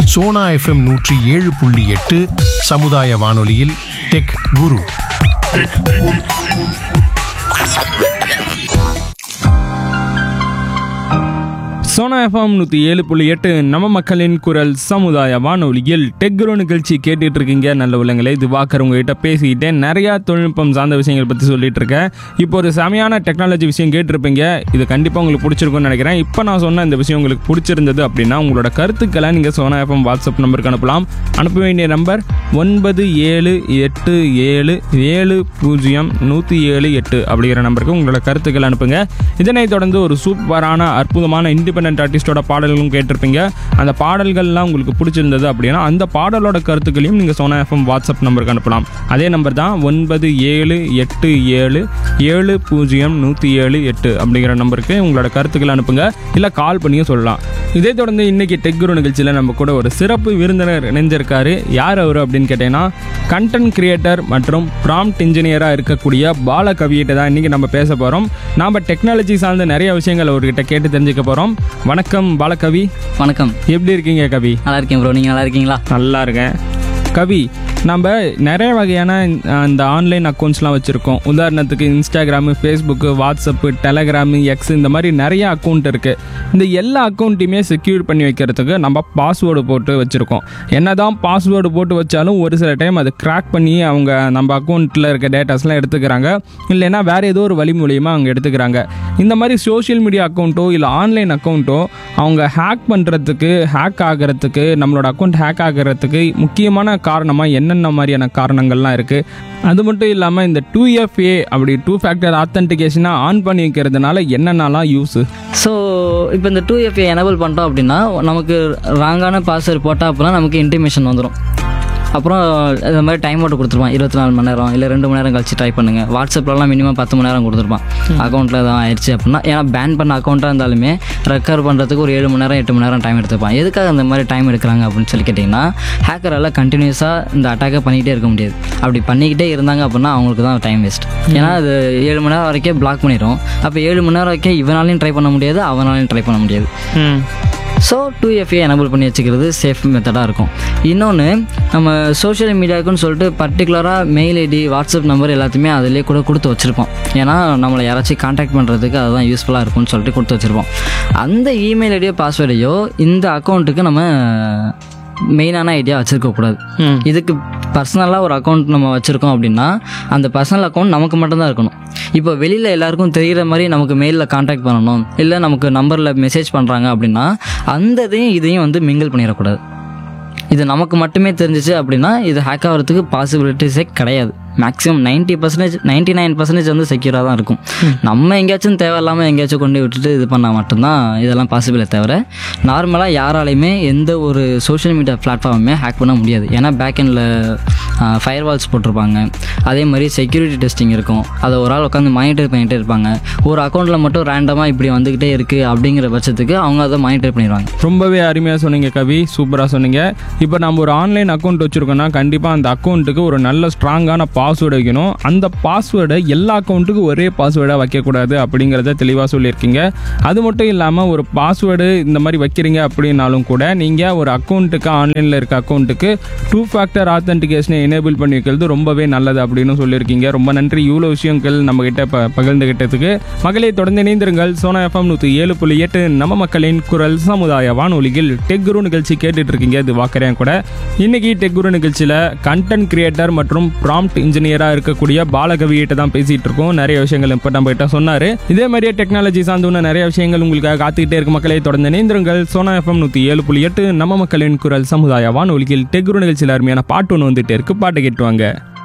Sona FM நூற்றி ஏழு புள்ளி எட்டு சமுதாய வானொலியில் டெக் குரு சோனா எஃப்எம் நூற்றி ஏழு புள்ளி எட்டு நம்ம மக்களின் குரல் சமுதாய வானொலியில் டெக்ரோ நிகழ்ச்சி கேட்டுட்டு இருக்கீங்க நல்ல உள்ளங்களே இது வாக்கர் உங்ககிட்ட பேசிக்கிட்டே நிறையா தொழில்நுட்பம் சார்ந்த விஷயங்கள் பற்றி சொல்லிட்டு இருக்கேன் இப்போ ஒரு செமையான டெக்னாலஜி விஷயம் கேட்டிருப்பீங்க இது கண்டிப்பாக உங்களுக்கு பிடிச்சிருக்கும்னு நினைக்கிறேன் இப்போ நான் சொன்ன இந்த விஷயம் உங்களுக்கு பிடிச்சிருந்தது அப்படின்னா உங்களோட கருத்துக்களை நீங்கள் சோனா எஃப்எம் வாட்ஸ்அப் நம்பருக்கு அனுப்பலாம் அனுப்ப வேண்டிய நம்பர் ஒன்பது ஏழு எட்டு ஏழு ஏழு பூஜ்ஜியம் நூற்றி ஏழு எட்டு அப்படிங்கிற நம்பருக்கு உங்களோட கருத்துக்களை அனுப்புங்க இதனைத் தொடர்ந்து ஒரு சூப்பரான அற்புதமான இண்டிபெண்ட் ஆர்டிஸ்டோட பாடல்களும் கேட்டிருப்பீங்க அந்த பாடல்கள்லாம் உங்களுக்கு பிடிச்சிருந்தது அப்படின்னா அந்த பாடலோட கருத்துக்களையும் நீங்கள் சோனா எஃப்எம் வாட்ஸ்அப் நம்பருக்கு அனுப்பலாம் அதே நம்பர் தான் ஒன்பது ஏழு எட்டு ஏழு ஏழு பூஜ்ஜியம் நூற்றி ஏழு எட்டு அப்படிங்கிற நம்பருக்கு உங்களோட கருத்துக்களை அனுப்புங்க இல்லை கால் பண்ணியும் சொல்லலாம் இதே தொடர்ந்து இன்னைக்கு டெக்குரு நிகழ்ச்சியில் நம்ம கூட ஒரு சிறப்பு விருந்தினர் இணைஞ்சிருக்காரு யார் அவர் அப்படின்னு கேட்டீங்கன்னா கண்டென்ட் கிரியேட்டர் மற்றும் ப்ராம்ப்ட் இன்ஜினியராக இருக்கக்கூடிய பால கவியிட்ட தான் இன்றைக்கி நம்ம பேச போகிறோம் நாம் டெக்னாலஜி சார்ந்த நிறைய விஷயங்கள் அவர்கிட்ட கேட்டு தெரிஞ்சுக்க போகிறோம் வணக்கம் பாலகவி வணக்கம் எப்படி இருக்கீங்க கவி நல்லா இருக்கேன் ப்ரோ நீங்கள் நல்லா இருக்கீங்களா நல்லா இருக்கேன் கவி நம்ம நிறைய வகையான அந்த ஆன்லைன் அக்கௌண்ட்ஸ்லாம் வச்சுருக்கோம் உதாரணத்துக்கு Instagram Facebook WhatsApp Telegram X இந்த மாதிரி நிறைய அக்கௌண்ட் இருக்குது இந்த எல்லா அக்கௌண்ட்டையுமே செக்யூர் பண்ணி வைக்கிறதுக்கு நம்ம பாஸ்வேர்டு போட்டு வச்சுருக்கோம் என்ன தான் பாஸ்வேர்டு போட்டு வச்சாலும் ஒரு சில டைம் அது கிராக் பண்ணி அவங்க நம்ம அக்கௌண்ட்டில் இருக்க டேட்டாஸ்லாம் எடுத்துக்கிறாங்க இல்லைன்னா வேறு ஏதோ ஒரு வழி மூலியமாக அவங்க எடுத்துக்கிறாங்க இந்த மாதிரி சோஷியல் மீடியா அக்கௌண்ட்டோ இல்லை ஆன்லைன் அக்கௌண்ட்டோ அவங்க ஹேக் பண்ணுறதுக்கு ஹேக் ஆகிறதுக்கு நம்மளோட அக்கௌண்ட் ஹேக் ஆகிறதுக்கு முக்கியமான காரணமாக என்னென்ன மாதிரியான காரணங்கள்லாம் இருக்குது அது மட்டும் இல்லாமல் இந்த டூ எஃப்ஏ அப்படி டூ ஃபேக்டர் ஆத்தன்டிகேஷனாக ஆன் பண்ணி வைக்கிறதுனால என்னென்னலாம் யூஸு ஸோ இப்போ இந்த டூ எஃப்ஏ எனபிள் பண்ணிட்டோம் அப்படின்னா நமக்கு ராங்கான பாஸ்வேர்டு போட்டால் அப்படின்னா நமக்கு இன்டிமேஷன் வந்துடும் அப்புறம் இந்த மாதிரி டைம் அவுட் கொடுத்துருப்பான் இருபத்தி நாலு மணி நேரம் இல்லை ரெண்டு மணி நேரம் கழிச்சு ட்ரை பண்ணுங்கள் வாட்ஸ்அப்லலாம் மினிமம் பத்து மணி நேரம் கொடுத்துருப்பான் அக்கௌண்ட்டில் எதாவது ஆயிடுச்சு அப்படின்னா ஏன்னா பேன் பண்ண அக்கௌண்ட்டாக இருந்தாலுமே ரெக்கவர் பண்ணுறதுக்கு ஒரு ஏழு மணி நேரம் எட்டு மணி நேரம் டைம் எடுத்துப்பான் எதுக்காக அந்த மாதிரி டைம் எடுக்கிறாங்க அப்படின்னு சொல்லி கேட்டிங்கன்னா ஹேக்கரால் கண்டினியூஸாக இந்த அட்டாக்கை பண்ணிக்கிட்டே இருக்க முடியாது அப்படி பண்ணிக்கிட்டே இருந்தாங்க அப்படின்னா அவங்களுக்கு தான் டைம் வேஸ்ட் ஏன்னா அது ஏழு மணி நேரம் வரைக்கும் பிளாக் பண்ணிடும் அப்போ ஏழு மணி நேரம் வரைக்கும் இவனாலையும் ட்ரை பண்ண முடியாது அவனாலையும் ட்ரை பண்ண முடியாது ஸோ டூ எஃப்ஏ எனபிள் பண்ணி வச்சுக்கிறது சேஃப் மெத்தடாக இருக்கும் இன்னொன்று நம்ம சோஷியல் மீடியாவுக்குன்னு சொல்லிட்டு பர்டிகுலராக மெயில் ஐடி வாட்ஸ்அப் நம்பர் எல்லாத்தையுமே அதிலே கூட கொடுத்து வச்சுருப்போம் ஏன்னா நம்மளை யாராச்சும் காண்டாக்ட் பண்ணுறதுக்கு அதுதான் யூஸ்ஃபுல்லாக இருக்கும்னு சொல்லிட்டு கொடுத்து வச்சுருப்போம் அந்த இமெயில் ஐடியோ பாஸ்வேர்டையோ இந்த அக்கௌண்ட்டுக்கு நம்ம மெயினான ஐடியா வச்சுருக்கக்கூடாது இதுக்கு பர்சனலாக ஒரு அக்கௌண்ட் நம்ம வச்சுருக்கோம் அப்படின்னா அந்த பர்சனல் அக்கௌண்ட் நமக்கு மட்டும்தான் இருக்கணும் இப்போ வெளியில் எல்லாருக்கும் தெரிகிற மாதிரி நமக்கு மெயிலில் காண்டாக்ட் பண்ணணும் இல்லை நமக்கு நம்பரில் மெசேஜ் பண்ணுறாங்க அப்படின்னா அந்த இதையும் இதையும் வந்து மிங்கிள் பண்ணிடக்கூடாது இது நமக்கு மட்டுமே தெரிஞ்சிச்சு அப்படின்னா இது ஹேக் ஆகிறதுக்கு பாசிபிலிட்டிஸே கிடையாது maximum ninety percentage ninety nine percentage வந்து செக்யூராக தான் இருக்கும் நம்ம எங்கேயாச்சும் தேவையில்லாமல் எங்கேயாச்சும் கொண்டு விட்டுட்டு இது பண்ணால் மட்டும்தான் இதெல்லாம் பாசிபிளே தவிர நார்மலாக யாராலையுமே எந்த ஒரு சோஷியல் மீடியா பிளாட்ஃபார்முமே ஹேக் பண்ண முடியாது ஏன்னா பேக் எண்டில் ஃபயர் வால்ஸ் போட்டிருப்பாங்க அதே மாதிரி செக்யூரிட்டி டெஸ்டிங் இருக்கும் அதை ஒரு ஆள் உட்காந்து மானிட்டர் பண்ணிகிட்டே இருப்பாங்க ஒரு அக்கௌண்ட்டில் மட்டும் ரேண்டமாக இப்படி வந்துக்கிட்டே இருக்குது அப்படிங்கிற பட்சத்துக்கு அவங்க அதை மானிட்டர் பண்ணிடுவாங்க ரொம்பவே அருமையாக சொன்னீங்க கவி சூப்பராக சொன்னீங்க இப்போ நம்ம ஒரு ஆன்லைன் அக்கௌண்ட் வச்சுருக்கோம்னா கண்டிப்பாக அந்த அக்கௌண்ட்டுக்கு ஒரு நல்ல ஸ்ட்ராங்கான பாஸ்வேர்டு வைக்கணும் அந்த பாஸ்வேர்டை எல்லா அக்கௌண்ட்டுக்கும் ஒரே பாஸ்வேர்டாக வைக்கக்கூடாது அப்படிங்கிறத தெளிவாக சொல்லியிருக்கீங்க அது மட்டும் இல்லாமல் ஒரு பாஸ்வேர்டு இந்த மாதிரி வைக்கிறீங்க அப்படின்னாலும் கூட நீங்கள் ஒரு அக்கௌண்ட்டுக்கு ஆன்லைனில் இருக்க அக்கௌண்ட்டுக்கு டூ ஃபேக்டர் ஆத்தன்டிகேஷனை எனேபிள் பண்ணி வைக்கிறது ரொம்பவே நல்லது அப்படின்னு சொல்லியிருக்கீங்க ரொம்ப நன்றி இவ்வளோ விஷயங்கள் நம்மக்கிட்ட ப பகிர்ந்துகிட்டதுக்கு மகளே தொடர்ந்து இணைந்திருங்கள் சோனா எஃப்எம் நூற்றி ஏழு புள்ளி எட்டு நம்ம மக்களின் குரல் சமுதாய வானொலியில் டெக் குரு நிகழ்ச்சி கேட்டுட்டு இருக்கீங்க இது வாக்கறேன் கூட இன்னைக்கு டெக் குரு நிகழ்ச்சியில் கண்டென்ட் கிரியேட்டர் மற்றும் ப்ராம்ப்ட் இன்ஜினியராக இருக்கக்கூடிய பாலகவியிட்ட தான் பேசிட்டு இருக்கோம் நிறைய விஷயங்கள் இப்போ நம்ம கிட்ட சொன்னாரு இதே மாதிரியே டெக்னாலஜி சார்ந்து இன்னும் நிறைய விஷயங்கள் உங்களுக்காக காத்துக்கிட்டே இருக்க மக்களை தொடர்ந்து இணைந்திருங்கள் சோனா எஃப்எம் நூற்றி ஏழு புள்ளி எட்டு நம்ம மக்களின் குரல் சமுதாய வானொலியில் டெக் குரு நிகழ்ச்சியில் அருமையான பாட்டு ஒன்று வந்துட்டு இருக்கு பாட்டு கேட்டுவாங்க